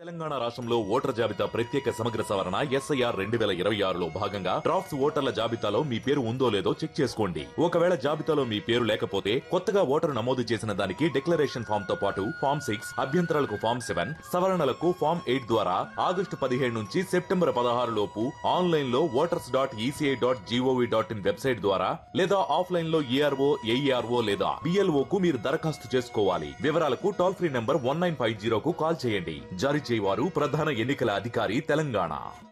తెలంగాణ రాష్ట్రంలో ఓటర్ జాబితా ప్రత్యేక సమగ్ర సవరణ ఎస్ఐఆర్ రెండు వేల ఇరవై ఆరులో భాగంగా డ్రాఫ్ట్స్ ఓటర్ల జాబితాలో మీ పేరు ఉందో లేదో చెక్ చేసుకోండి ఒకవేళ జాబితాలో మీ పేరు లేకపోతే కొత్తగా ఓటరు నమోదు చేసిన దానికి డిక్లరేషన్ ఫామ్ తో పాటు ఫామ్ సిక్స్ అభ్యంతరాలకు ఫామ్ సెవెన్ సవరణలకు ఫామ్ ఎయిట్ ద్వారా ఆగస్టు పదిహేడు నుంచి సెప్టెంబర్ పదహారు లోపు ఆన్లైన్ లో voters dot ECI dot GOV dot in website ద్వారా లేదా ఆఫ్లైన్ లో ఏఆర్ఓ ఏఈఆర్ఓ లేదా బిఎల్ఓ కు మీరు దరఖాస్తు చేసుకోవాలి వివరాలకు toll free number one nine five జీరోకు కాల్ చేయండి జారీ చేయవారు ప్రధాన ఎన్నికల అధికారి తెలంగాణ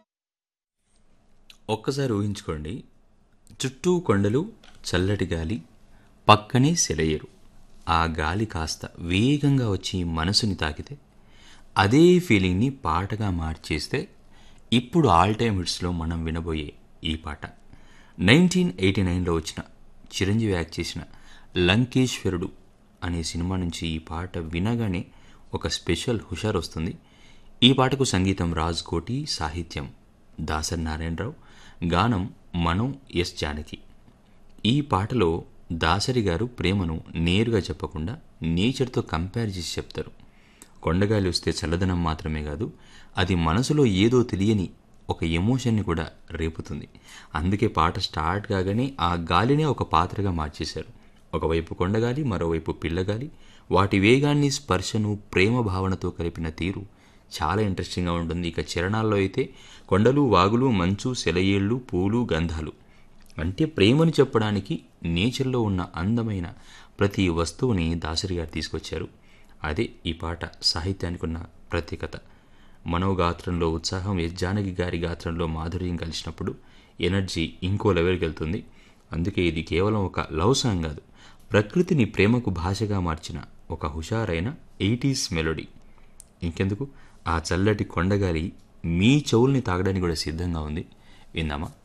ఒక్కసారి ఊహించుకోండి చుట్టూ కొండలు చల్లటి గాలి పక్కనే సెలయేరు ఆ గాలి కాస్త వేగంగా వచ్చి మనసుని తాకితే అదే ఫీలింగ్ని పాటగా మార్చేస్తే ఇప్పుడు ఆల్ టైమ్ హిట్స్లో మనం వినబోయే ఈ పాట నైన్టీన్ ఎయిటీ నైన్లో వచ్చిన చిరంజీవి యాక్ట్ చేసిన లంకేశ్వరుడు అనే సినిమా నుంచి ఈ పాట వినగానే ఒక స్పెషల్ హుషార్ వస్తుంది ఈ పాటకు సంగీతం రాజ్ కోటి సాహిత్యం దాసరి నారాయణరావు గానం మనం ఎస్ జానకి ఈ పాటలో దాసరి గారు ప్రేమను నేరుగా చెప్పకుండా నేచర్తో కంపేర్ చేసి చెప్తారు కొండగాలి వస్తే చల్లదనం మాత్రమే కాదు అది మనసులో ఏదో తెలియని ఒక ఎమోషన్ని కూడా రేపుతుంది అందుకే పాట స్టార్ట్ కాగానే ఆ గాలినే ఒక పాత్రగా మార్చేశారు ఒకవైపు కొండగాలి మరోవైపు పిల్లగాలి వాటి వేగాన్ని స్పర్శను ప్రేమ భావనతో కలిపిన తీరు చాలా ఇంట్రెస్టింగ్గా ఉంటుంది ఇక చరణాల్లో అయితే కొండలు వాగులు మంచు సెలయేళ్ళు పూలు గంధాలు అంటే ప్రేమను చెప్పడానికి నేచర్లో ఉన్న అందమైన ప్రతి వస్తువుని దాసరి గారు తీసుకొచ్చారు అదే ఈ పాట సాహిత్యానికి ఉన్న ప్రత్యేకత మనోగాత్రంలో ఉత్సాహం ఎస్ జానకి గారి గాత్రంలో మాధుర్యం కలిసినప్పుడు ఎనర్జీ ఇంకో లెవెల్కి వెళ్తుంది అందుకే ఇది కేవలం ఒక లవ్ సాంగ్ కాదు ప్రకృతిని ప్రేమకు భాషగా మార్చిన ఒక హుషారైన ఎయిటీస్ మెలోడీ ఇంకెందుకు ఆ చల్లటి కొండగాలి మీ చెవుల్ని తాగడానికి కూడా సిద్ధంగా ఉంది విందామా